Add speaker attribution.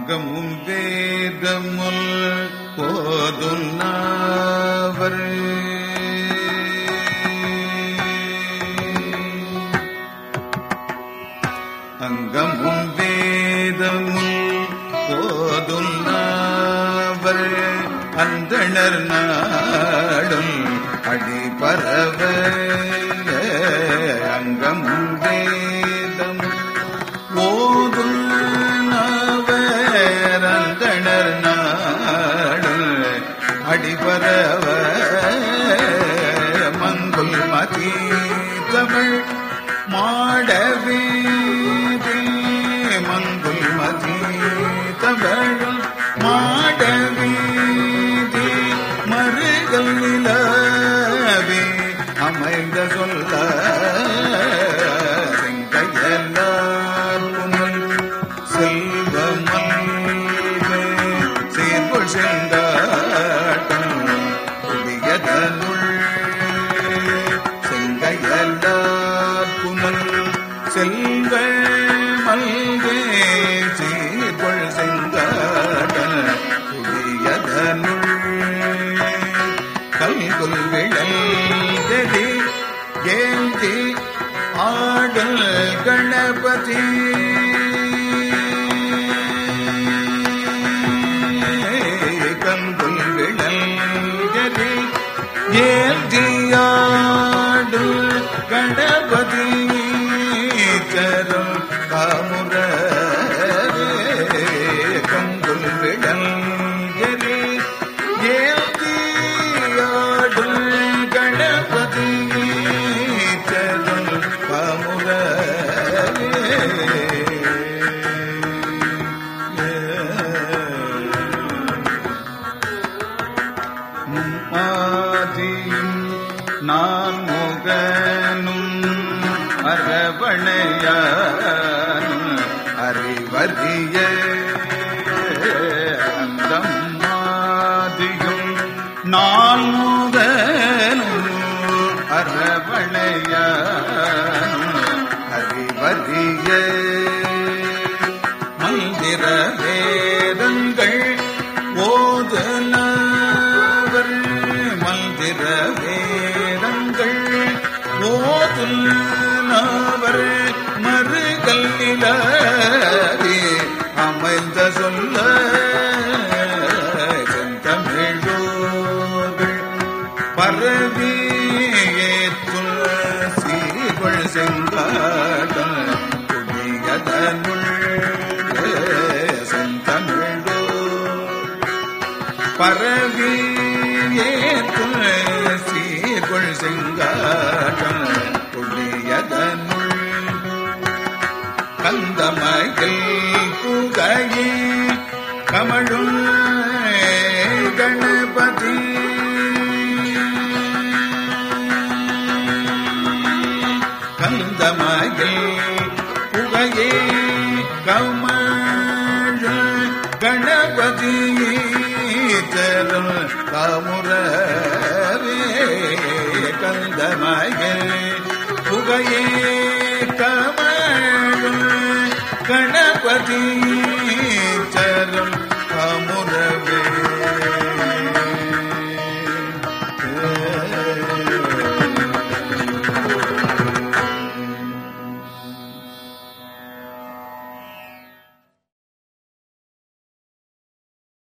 Speaker 1: அங்கமும் வேதமுல் போதுன்னாவர் அங்கமும் வேதமுல் போதுன்னாவர் அந்தணர் நாடும் அடிபரவ அங்கமும் வேதம் ஓதுன்னவர் அந்தணர் நாடும் அடிபரவ மங்குல் மதி தமிழ் மாடவீதி மங்குல் மதி தமிழ் மாடவீதி மருகல் நிலவே அமைந்த சொல்ல செங்கையெல்லாம் புனல் செல்வமல்வே சீர்கொள் செங்காட்டம் புதியதனுள் செங்கையல்லார் புனல் செல்வ மல்கே சீர்கொள் செங்காட்டம் புதியதனுள் கல்குல் விழல் ஏந்தி ஆடல் கணபதி கங்குல் விழல்கரி ஏந்தியாடு கணபதி தரும் காமுர கங்குல் விழல்கரி ஏந்தியாடு கணபதி தரும் காமுர ஆதியும் நான் முகனும் அரவணையானும் அறிவறிய அந்தம் மாதியும் நான் முகனும் அரவணையானும் அறிவறிய மந்திர வேதங்கள் ஓதுனவர் மந்திர வேதங்கள் ஓதுனவர் மறுகல் நிலவே அமைந்த சொல்ல செந்தமிழோர்கள் பரவி ஏற்றுள் சீர்கொள் செங்காட்டம் புதியதனுள் செந்தமிழோ பரவி ஏற்றுள் சீர்கொள் செங்காட்டம் புதியதனுள் கந்தமகில் புகையே கமழும் கணபதி கந்தமகில் புகையே கமழ கணபதி தரும் காமுரவே கந்தமகில் புகையே கமழ கணபதி